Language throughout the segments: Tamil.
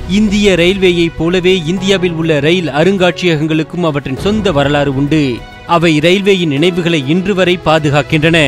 இந்திய ரயில்வேயைப் போலவே இந்தியாவில் உள்ள ரயில் அருங்காட்சியகங்களுக்கும் அவற்றின் சொந்த வரலாறு உண்டு அவை ரயில்வேயின் நினைவுகளை இன்று வரை பாதுகாக்கின்றன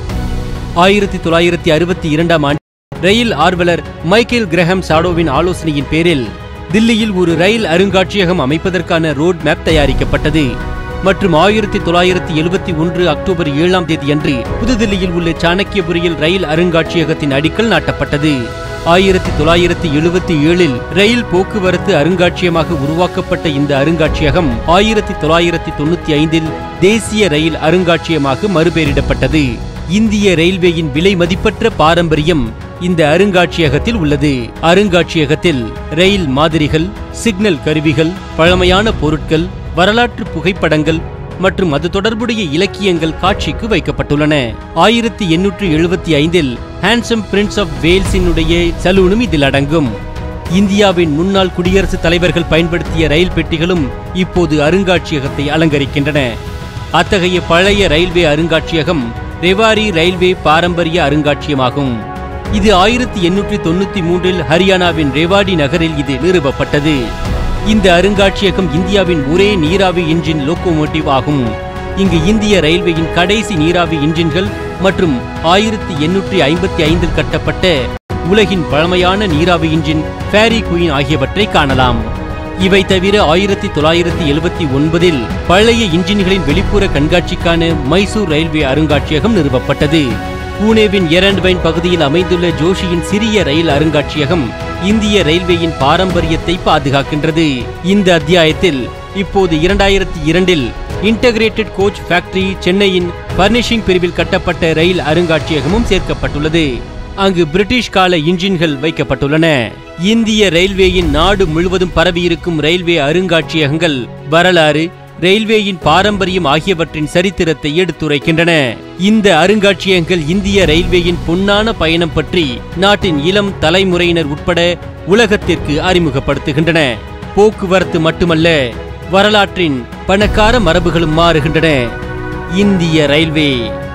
ஆயிரத்தி தொள்ளாயிரத்தி அறுபத்தி இரண்டாம் ஆண்டு ரயில் ஆர்வலர் மைக்கேல் கிரஹம் சாடோவின் ஆலோசனையின் பேரில் தில்லியில் ஒரு ரயில் அருங்காட்சியகம் அமைப்பதற்கான ரோட் மேப் தயாரிக்கப்பட்டது மற்றும் ஆயிரத்தி தொள்ளாயிரத்தி எழுபத்தி ஒன்று அக்டோபர் ஏழாம் தேதியன்று புதுதில்லியில் உள்ள சாணக்கியபுரியில் ரயில் அருங்காட்சியகத்தின் அடிக்கல் நாட்டப்பட்டது ஆயிரத்தி தொள்ளாயிரத்தி எழுபத்தி ஏழில் ரயில் போக்குவரத்து அருங்காட்சியகமாக உருவாக்கப்பட்ட இந்த அருங்காட்சியகம் ஆயிரத்தி தொள்ளாயிரத்தி தொண்ணூத்தி ஐந்தில் தேசிய ரயில் அருங்காட்சியகமாக மறுபெயரிடப்பட்டது இந்திய ரயில்வேயின் விலை மதிப்பற்ற பாரம்பரியம் இந்த அருங்காட்சியகத்தில் உள்ளது அருங்காட்சியகத்தில் ரயில் மாதிரிகள் சிக்னல் கருவிகள் பழமையான பொருட்கள் வரலாற்று புகைப்படங்கள் மற்றும் அது தொடர்புடைய இலக்கியங்கள் காட்சிக்கு வைக்கப்பட்டுள்ளன ஆயிரத்தி எண்ணூற்று எழுபத்தி ஐந்தில் ஹேண்ட்ஸம் பிரின்ஸ் ஆஃப் வேல்ஸினுடைய சலூனும் இதில் அடங்கும் இந்தியாவின் முன்னாள் குடியரசுத் தலைவர்கள் பயன்படுத்திய ரயில் பெட்டிகளும் இப்போது அருங்காட்சியகத்தை அலங்கரிக்கின்றன அத்தகைய பழைய ரயில்வே அருங்காட்சியகம் ரெவாரி ரயில்வே பாரம்பரிய அருங்காட்சியகமாகும் இது ஆயிரத்தி எண்ணூற்றி தொண்ணூத்தி மூன்றில் ஹரியானாவின் ரேவாடி நகரில் இது நிறுவப்பட்டது இந்த அருங்காட்சியகம் இந்தியாவின் ஒரே நீராவி இன்ஜின் லோகோமோட்டிவ் ஆகும் இங்கு இந்திய ரயில்வேயின் கடைசி நீராவி இன்ஜின்கள் மற்றும் ஆயிரத்தி எண்ணூற்றி ஐம்பத்தி ஐந்தில் கட்டப்பட்ட உலகின் பழமையான நீராவி இன்ஜின் ஃபேரி குயின் ஆகியவற்றை காணலாம் இவை தவிர ஆயிரத்தி தொள்ளாயிரத்தி எழுபத்தி ஒன்பதில் பழைய இன்ஜின்களின் வெளிப்புற கண்காட்சிக்கான மைசூர் ரயில்வே அருங்காட்சியகம் நிறுவப்பட்டது பூனேவின் எரண்ட்வைன் பகுதியில் அமைந்துள்ள ஜோஷியின் சிறிய ரயில் அருங்காட்சியகம் இந்திய ரயில்வேயின் பாரம்பரியத்தை பாதுகாக்கின்றது இந்த அத்தியாயத்தில் இப்போது இரண்டாயிரத்தி இரண்டில் இன்டகிரேட்டட் கோச் ஃபேக்டரி சென்னையின் பர்னிஷிங் பிரிவில் கட்டப்பட்ட ரயில் அருங்காட்சியகமும் சேர்க்கப்பட்டுள்ளது அங்கு பிரிட்டிஷ் கால இன்ஜின்கள் வைக்கப்பட்டுள்ளன இந்திய ரயில்வேயின் நாடு முழுவதும் பரவியிருக்கும் ரயில்வே அருங்காட்சியகங்கள் வரலாறு ரயில்வேயின் பாரம்பரியம் ஆகியவற்றின் சரித்திரத்தை எடுத்துரைக்கின்றன இந்த அருங்காட்சியகங்கள் இந்திய ரயில்வேயின் பொன்னான பயணம் பற்றி நாட்டின் இளம் தலைமுறையினர் உட்பட உலகத்திற்கு அறிமுகப்படுத்துகின்றன போக்குவரத்து மட்டுமல்ல வரலாற்றின் பணக்கார மரபுகளும் மாறுகின்றன இந்திய ரயில்வே